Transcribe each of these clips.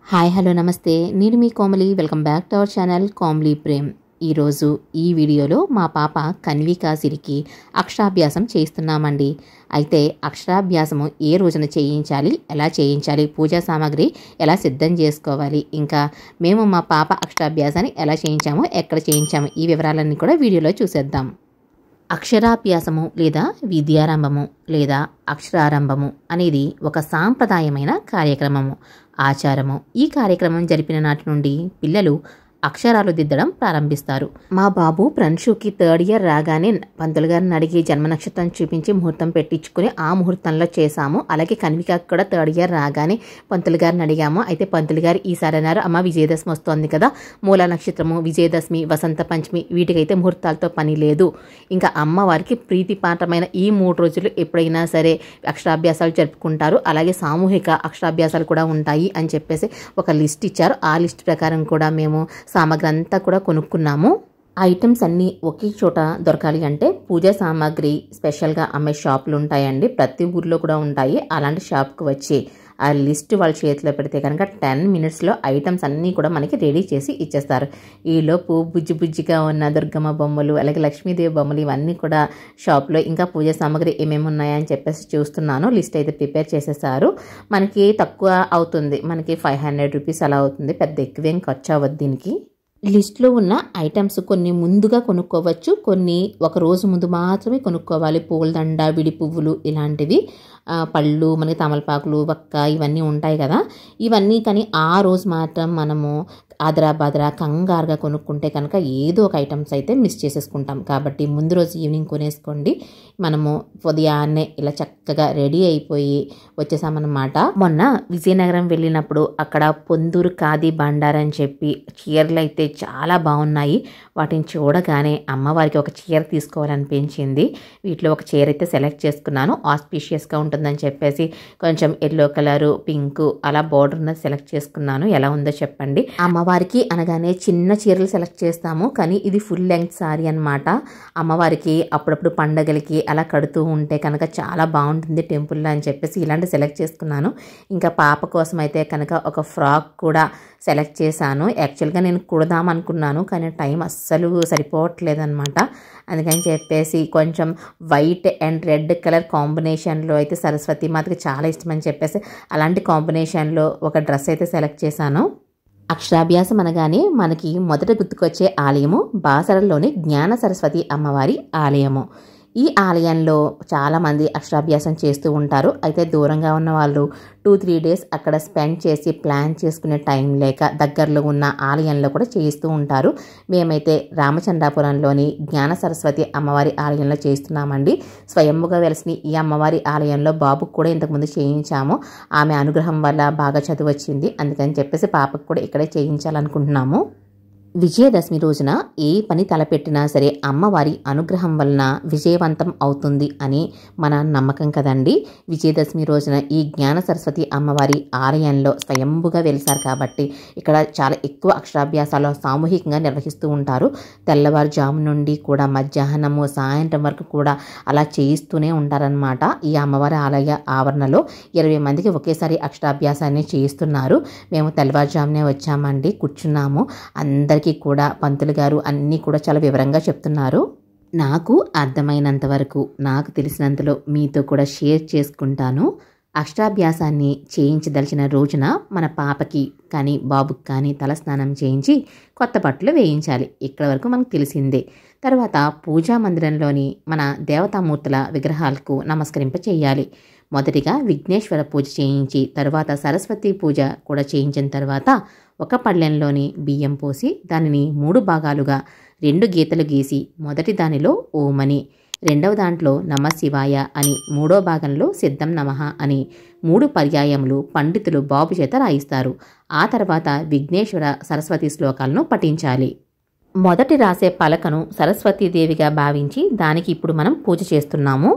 Hi hello namaste నేను మీ Komali welcome back to our channel Komali Prem ఈరోజు ఈ వీడియోలో మా పాప కన్వికా సిరికి అక్షరాభ్యాసం చేస్తున్నామండి అయితే అక్షరాభ్యాసము ఏ రోజున చేయించాలి ఎలా చేయించాలి పూజా సామాగ్రి ఎలా సిద్ధం చేసుకోవాలి ఇంకా మేము మా పాప అక్షరాభ్యాసాన్ని ఎలా చేయించామో ఎక్కడ చేయించాము ఈ వివరాలన్నీ కూడా వీడియోలో చూసేద్దాం అక్షరాభ్యాసము లేదా విద్యారంభము లేదా అక్షరారంభము అనేది ఒక సాంప్రదాయమైన కార్యక్రమము ఆచారము ఈ కార్యక్రమం జరిపిన నాటి నుండి పిల్లలు అక్షరాలు దిద్దడం ప్రారంభిస్తారు మా బాబు ప్రణ్షుకి థర్డ్ ఇయర్ రాగానే పంతులు గారిని అడిగి జన్మ నక్షత్రం చూపించి ముహూర్తం పెట్టించుకుని ఆ ముహూర్తంలో చేశాము అలాగే కన్వికాకి కూడా థర్డ్ ఇయర్ రాగానే పంతులు గారిని అడిగాము అయితే పంతులు గారు ఈసారి అన్నారు అమ్మ విజయదశమి వస్తోంది కదా మూల నక్షత్రము విజయదశమి వసంత పంచమి వీటికైతే ముహూర్తాలతో పని లేదు ఇంకా అమ్మవారికి ప్రీతిపాఠమైన ఈ మూడు రోజులు ఎప్పుడైనా సరే అక్షరాభ్యాసాలు జరుపుకుంటారు అలాగే సామూహిక అక్షరాభ్యాసాలు కూడా ఉంటాయి అని చెప్పేసి ఒక లిస్ట్ ఇచ్చారు ఆ లిస్ట్ ప్రకారం కూడా మేము సామాగ్రి అంతా కూడా కొనుక్కున్నాము ఐటమ్స్ అన్నీ ఒకే చోట దొరకాలి అంటే పూజా సామాగ్రి స్పెషల్గా అమ్మే షాపులు ఉంటాయండి ప్రతి ఊర్లో కూడా ఉంటాయి అలాంటి షాప్కి వచ్చి ఆ లిస్ట్ వాళ్ళ చేతిలో పెడితే కనుక టెన్ మినిట్స్లో ఐటమ్స్ అన్నీ కూడా మనకి రెడీ చేసి ఇచ్చేస్తారు ఈలోపు బుజ్జి బుజ్జిగా ఉన్న దుర్గమ్మ బొమ్మలు అలాగే లక్ష్మీదేవి బొమ్మలు ఇవన్నీ కూడా షాప్లో ఇంకా పూజా సామాగ్రి ఏమేమి ఉన్నాయని చెప్పేసి చూస్తున్నాను లిస్ట్ అయితే ప్రిపేర్ చేసేసారు మనకి తక్కువ అవుతుంది మనకి ఫైవ్ హండ్రెడ్ రూపీస్ అలా అవుతుంది పెద్ద ఎక్కువేం ఖర్చు అవ్వదు దీనికి లిస్ట్లో ఉన్న ఐటమ్స్ కొన్ని ముందుగా కొనుక్కోవచ్చు కొన్ని ఒక రోజు ముందు మాత్రమే కొనుక్కోవాలి పూలదండ విడి పువ్వులు ఇలాంటివి పళ్ళు మనకి తమలపాకులు వక్క ఇవన్నీ ఉంటాయి కదా ఇవన్నీ కానీ ఆ రోజు మాత్రం మనము ఆదరా బాదరా కంగారుగా కొనుక్కుంటే కనుక ఏదో ఒక ఐటమ్స్ అయితే మిస్ చేసేసుకుంటాం కాబట్టి ముందు రోజు ఈవినింగ్ కొనేసుకోండి మనము ఉదయాన్నే ఇలా చక్కగా రెడీ అయిపోయి వచ్చేసామన్నమాట మొన్న విజయనగరం వెళ్ళినప్పుడు అక్కడ పొందూరు ఖాదీ బండార్ అని చెప్పి చీరలు అయితే చాలా బాగున్నాయి వాటిని చూడగానే అమ్మవారికి ఒక చీర తీసుకోవాలనిపించింది వీటిలో ఒక చీర అయితే సెలెక్ట్ చేసుకున్నాను ఆస్పీషియస్గా ఉంటుందని చెప్పేసి కొంచెం ఎల్లో కలరు పింక్ అలా బార్డర్ ఉన్నది సెలెక్ట్ చేసుకున్నాను ఎలా ఉందో చెప్పండి అమ్మవారికి అనగానే చిన్న చీరలు సెలెక్ట్ చేస్తాము కానీ ఇది ఫుల్ లెంగ్త్ సారీ అనమాట అమ్మవారికి అప్పుడప్పుడు పండగలకి అలా కడుతూ ఉంటే కనుక చాలా బాగుంటుంది టెంపుల్లో అని చెప్పేసి ఇలాంటి సెలెక్ట్ చేసుకున్నాను ఇంకా పాప కోసం అయితే కనుక ఒక ఫ్రాక్ కూడా సెలెక్ట్ చేశాను యాక్చువల్గా నేను కుడదాం అనుకున్నాను కానీ టైం అస్సలు సరిపోవట్లేదన్నమాట అందుకని చెప్పేసి కొంచెం వైట్ అండ్ రెడ్ కలర్ కాంబినేషన్లో అయితే సరస్వతి మాతకి చాలా ఇష్టమని చెప్పేసి అలాంటి కాంబినేషన్లో ఒక డ్రెస్ అయితే సెలెక్ట్ చేశాను అక్షరాభ్యాసం అనగానే మనకి మొదట గుర్తుకొచ్చే ఆలయము బాసరలోని జ్ఞాన సరస్వతి అమ్మవారి ఆలయము ఈ ఆలయంలో చాలామంది అక్షరాభ్యాసం చేస్తూ ఉంటారు అయితే దూరంగా ఉన్న వాళ్ళు టూ త్రీ డేస్ అక్కడ స్పెండ్ చేసి ప్లాన్ చేసుకునే టైం లేక దగ్గరలో ఉన్న ఆలయంలో కూడా చేస్తూ ఉంటారు మేమైతే రామచంద్రాపురంలోని జ్ఞాన సరస్వతి అమ్మవారి ఆలయంలో చేస్తున్నామండి స్వయంభుగా వెలిసిన ఈ అమ్మవారి ఆలయంలో బాబుకు కూడా ఇంతకుముందు చేయించాము ఆమె అనుగ్రహం వల్ల బాగా చదువు వచ్చింది అందుకని చెప్పేసి పాపకు కూడా ఇక్కడే చేయించాలనుకుంటున్నాము విజయదశమి రోజున ఏ పని తలపెట్టినా సరే అమ్మవారి అనుగ్రహం వలన విజయవంతం అవుతుంది అని మన నమ్మకం కదండి విజయదశమి రోజున ఈ జ్ఞాన సరస్వతి అమ్మవారి ఆలయంలో స్వయంభుగా వెలిసారు కాబట్టి ఇక్కడ చాలా ఎక్కువ అక్షరాభ్యాసాలు సామూహికంగా నిర్వహిస్తూ ఉంటారు తెల్లవారుజాము నుండి కూడా మధ్యాహ్నము సాయంత్రం వరకు కూడా అలా చేయిస్తూనే ఉంటారనమాట ఈ అమ్మవారి ఆలయ ఆవరణలో ఇరవై మందికి ఒకేసారి అక్షరాభ్యాసాన్ని చేయిస్తున్నారు మేము తెల్లవారుజామునే వచ్చామండి కూర్చున్నాము అందరికీ అందరికీ కూడా పంతులు గారు అన్నీ కూడా చాలా వివరంగా చెప్తున్నారు నాకు అర్థమైనంత వరకు నాకు తెలిసినంతలో మీతో కూడా షేర్ చేసుకుంటాను అష్టాభ్యాసాన్ని చేయించదలిచిన రోజున మన పాపకి కానీ బాబుకి కానీ తలస్నానం చేయించి కొత్త బట్టలు వేయించాలి ఇక్కడ వరకు మనకు తెలిసిందే తర్వాత పూజా మందిరంలోని మన దేవతామూర్తుల విగ్రహాలకు నమస్కరింప చేయాలి మొదటిగా విఘ్నేశ్వర పూజ చేయించి తర్వాత సరస్వతి పూజ కూడా చేయించిన తర్వాత ఒక పళ్ళెంలోని బియ్యం పోసి దానిని మూడు భాగాలుగా రెండు గీతలు గీసి మొదటి దానిలో ఓమని రెండవ దాంట్లో నమ శివాయ అని మూడో భాగంలో సిద్ధం నమః అని మూడు పర్యాయములు పండితులు బాబు చేత రాయిస్తారు ఆ తర్వాత విఘ్నేశ్వర సరస్వతి శ్లోకాలను పఠించాలి మొదటి రాసే పలకను సరస్వతీదేవిగా భావించి దానికి ఇప్పుడు మనం పూజ చేస్తున్నాము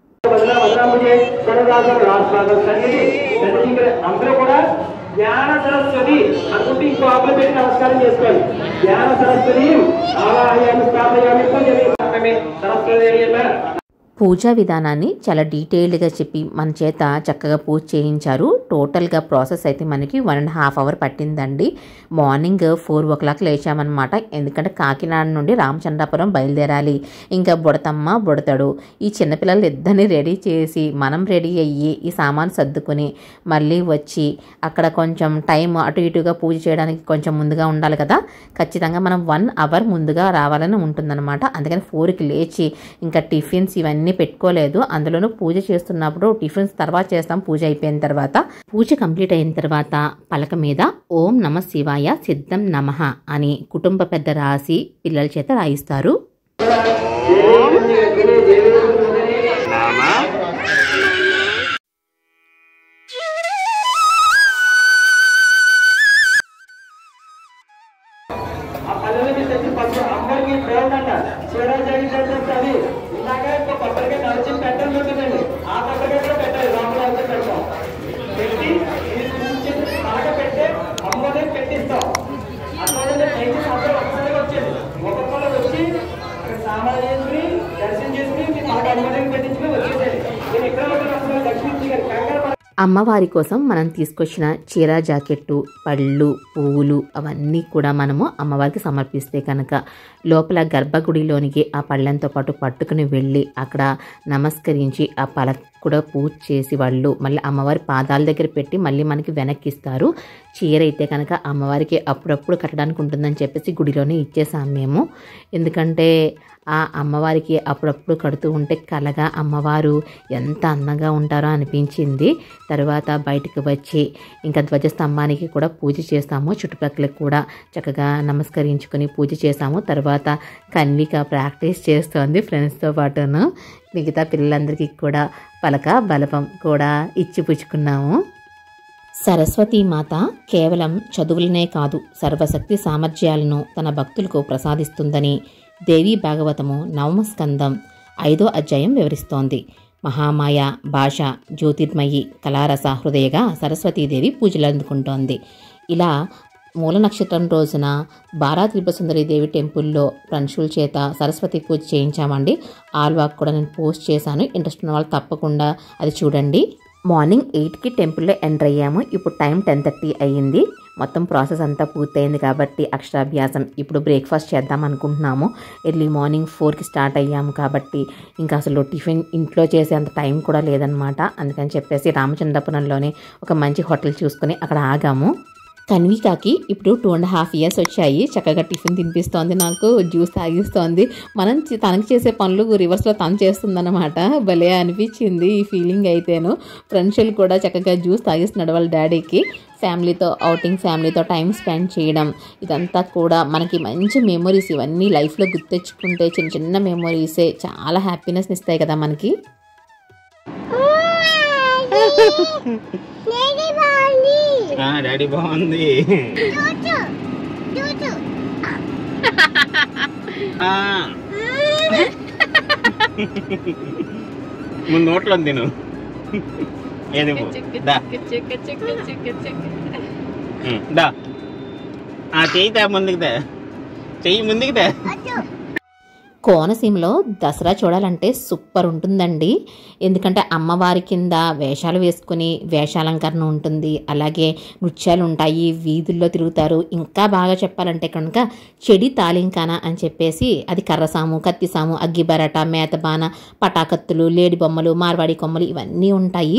అందరూ కూడా జ్ఞాన సరస్వతి అనుకుంటే ఇంకో ఆపలు పెట్టి నమస్కారం చేసుకోవాలి జ్ఞాన సరస్వతి ఆవాహయామి స్థాపయామి పూజమే సరస్వతి పూజా విధానాన్ని చాలా డీటెయిల్డ్గా చెప్పి మన చేత చక్కగా పూజ చేయించారు టోటల్గా ప్రాసెస్ అయితే మనకి వన్ అండ్ హాఫ్ అవర్ పట్టిందండి మార్నింగ్ ఫోర్ ఓ క్లాక్ లేచామన్నమాట ఎందుకంటే కాకినాడ నుండి రామచంద్రాపురం బయలుదేరాలి ఇంకా బుడతమ్మ బుడతాడు ఈ చిన్నపిల్లలు ఇద్దరిని రెడీ చేసి మనం రెడీ అయ్యి ఈ సామాన్ సర్దుకొని మళ్ళీ వచ్చి అక్కడ కొంచెం టైం అటు ఇటుగా పూజ చేయడానికి కొంచెం ముందుగా ఉండాలి కదా ఖచ్చితంగా మనం వన్ అవర్ ముందుగా రావాలని ఉంటుందన్నమాట అందుకని ఫోర్కి లేచి ఇంకా టిఫిన్స్ ఇవన్నీ పెట్టుకోలేదు అందులోనూ పూజ చేస్తున్నప్పుడు టిఫిన్స్ తర్వాత చేస్తాం పూజ అయిపోయిన తర్వాత పూజ కంప్లీట్ అయిన తర్వాత పలక మీద ఓం నమ శివాయ సిద్ధం నమః అని కుటుంబ పెద్ద రాసి పిల్లల చేత రాయిస్తారు ఆ పల్లెలకి తెచ్చి పక్క అమ్మకి పోదంట చీర జరిగితే అది ఇందాక ఇంకో కొబ్బరికాయ నడిచి పెట్టాలి ఉంటుందండి ఆ కొబ్బరికాయ కూడా పెట్టాలి లోపల వచ్చి పెడతాం పెట్టి ఇది చూసి పలక పెట్టి అమ్మని పెట్టిస్తాం అక్కడ దయచేసి అందరూ ఒకసారి వచ్చేది ఒక్కొక్కరు వచ్చి ఇక్కడ సామాన్ చేసుకుని దర్శనం చేసుకుని మీ పలక అమ్మని పెట్టించుకుని వచ్చేసేది నేను ఎక్కడ వస్తున్నా లక్ష్మీ గారి కంగారు పడ- అమ్మవారి కోసం మనం తీసుకొచ్చిన చీర జాకెట్టు పళ్ళు పువ్వులు అవన్నీ కూడా మనము అమ్మవారికి సమర్పిస్తే కనుక లోపల గర్భగుడిలోనికి ఆ పళ్ళంతో పాటు పట్టుకుని వెళ్ళి అక్కడ నమస్కరించి ఆ పల కూడా పూజ చేసి వాళ్ళు మళ్ళీ అమ్మవారి పాదాల దగ్గర పెట్టి మళ్ళీ మనకి వెనక్కి ఇస్తారు చీర అయితే కనుక అమ్మవారికి అప్పుడప్పుడు కట్టడానికి ఉంటుందని చెప్పేసి గుడిలోనే ఇచ్చేసాం మేము ఎందుకంటే ఆ అమ్మవారికి అప్పుడప్పుడు కడుతూ ఉంటే కలగా అమ్మవారు ఎంత అందంగా ఉంటారో అనిపించింది తర్వాత బయటకు వచ్చి ఇంకా ధ్వజస్తంభానికి కూడా పూజ చేస్తాము చుట్టుపక్కల కూడా చక్కగా నమస్కరించుకొని పూజ చేసాము తర్వాత కన్విక ప్రాక్టీస్ చేస్తోంది ఫ్రెండ్స్తో పాటును మిగతా పిల్లలందరికీ కూడా పలక బలపం కూడా ఇచ్చి పుచ్చుకున్నాము సరస్వతీ మాత కేవలం చదువులనే కాదు సర్వశక్తి సామర్థ్యాలను తన భక్తులకు ప్రసాదిస్తుందని దేవీ భాగవతము నవమ స్కందం ఐదో అధ్యాయం వివరిస్తోంది మహామాయ భాష జ్యోతిర్మయి కళారస హృదయగా సరస్వతీదేవి పూజలు అందుకుంటోంది ఇలా మూల నక్షత్రం రోజున బారా త్రిపురసుందరి దేవి టెంపుల్లో ఫ్రెండ్షుల చేత సరస్వతి పూజ చేయించామండి ఆల్వాక్ కూడా నేను పోస్ట్ చేశాను ఇంట్రెస్ట్ ఉన్న వాళ్ళు తప్పకుండా అది చూడండి మార్నింగ్ ఎయిట్కి టెంపుల్లో ఎంటర్ అయ్యాము ఇప్పుడు టైం టెన్ థర్టీ అయ్యింది మొత్తం ప్రాసెస్ అంతా పూర్తయింది కాబట్టి అక్షరాభ్యాసం ఇప్పుడు బ్రేక్ఫాస్ట్ చేద్దాం అనుకుంటున్నాము ఎర్లీ మార్నింగ్ ఫోర్కి స్టార్ట్ అయ్యాము కాబట్టి ఇంకా అసలు టిఫిన్ ఇంట్లో చేసేంత టైం కూడా లేదనమాట అందుకని చెప్పేసి రామచంద్రపురంలోనే ఒక మంచి హోటల్ చూసుకొని అక్కడ ఆగాము కన్వికాకి ఇప్పుడు టూ అండ్ హాఫ్ ఇయర్స్ వచ్చాయి చక్కగా టిఫిన్ తినిపిస్తోంది నాకు జ్యూస్ తాగిస్తోంది మనం చి- తనకి చేసే పనులు రివర్స్లో తను చేస్తుందన్నమాట భలే అనిపించింది ఈ ఫీలింగ్ అయితేను ఫ్రెండ్షులు కూడా చక్కగా జ్యూస్ తాగిస్తున్నాడు వాళ్ళ డాడీకి ఫ్యామిలీతో అవుటింగ్ ఫ్యామిలీతో టైం స్పెండ్ చేయడం ఇదంతా కూడా మనకి మంచి మెమొరీస్ ఇవన్నీ లైఫ్లో గుర్తెచ్చుకుంటే చిన్న చిన్న మెమొరీసే చాలా హ్యాపీనెస్ ఇస్తాయి కదా మనకి ఆ, డాడీ బాగుంది ఆ. ముందు నోట్లో తిను ఏది ఇవ్వు. దా ఉమ్, దా ఆ చెయ్యి దా ముందుకు దా చెయ్యి ముందుకు దా కోనసీమలో దసరా చూడాలంటే సూపర్ ఉంటుందండి ఎందుకంటే అమ్మవారి కింద వేషాలు వేసుకుని వేషాలంకరణ ఉంటుంది అలాగే నృత్యాలు ఉంటాయి వీధుల్లో తిరుగుతారు ఇంకా బాగా చెప్పాలంటే కనుక చెడి తాలింకాన అని చెప్పేసి అది కర్రసాము కత్తిసాము అగ్గిబరట మేతబాన పటాకత్తులు లేడి బొమ్మలు మార్వాడి కొమ్మలు ఇవన్నీ ఉంటాయి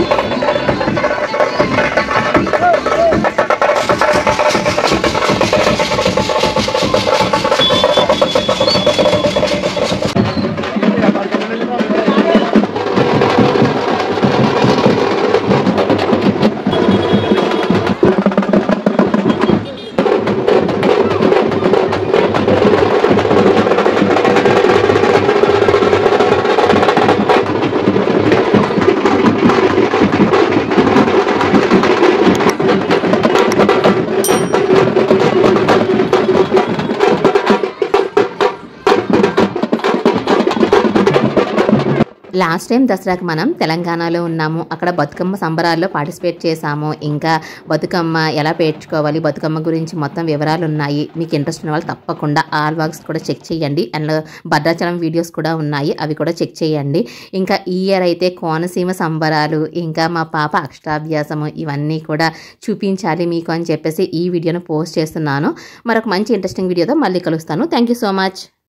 లాస్ట్ టైం దసరాకి మనం తెలంగాణలో ఉన్నాము అక్కడ బతుకమ్మ సంబరాల్లో పార్టిసిపేట్ చేసాము ఇంకా బతుకమ్మ ఎలా పేర్చుకోవాలి బతుకమ్మ గురించి మొత్తం వివరాలు ఉన్నాయి మీకు ఇంట్రెస్ట్ ఉన్న వాళ్ళు తప్పకుండా ఆల్ వాగ్స్ కూడా చెక్ చేయండి అండ్ భద్రాచలం వీడియోస్ కూడా ఉన్నాయి అవి కూడా చెక్ చేయండి ఇంకా ఈ ఇయర్ అయితే కోనసీమ సంబరాలు ఇంకా మా పాప అక్షరాభ్యాసము ఇవన్నీ కూడా చూపించాలి మీకు అని చెప్పేసి ఈ వీడియోను పోస్ట్ చేస్తున్నాను మరొక మంచి ఇంట్రెస్టింగ్ వీడియోతో మళ్ళీ కలుస్తాను థ్యాంక్ యూ సో మచ్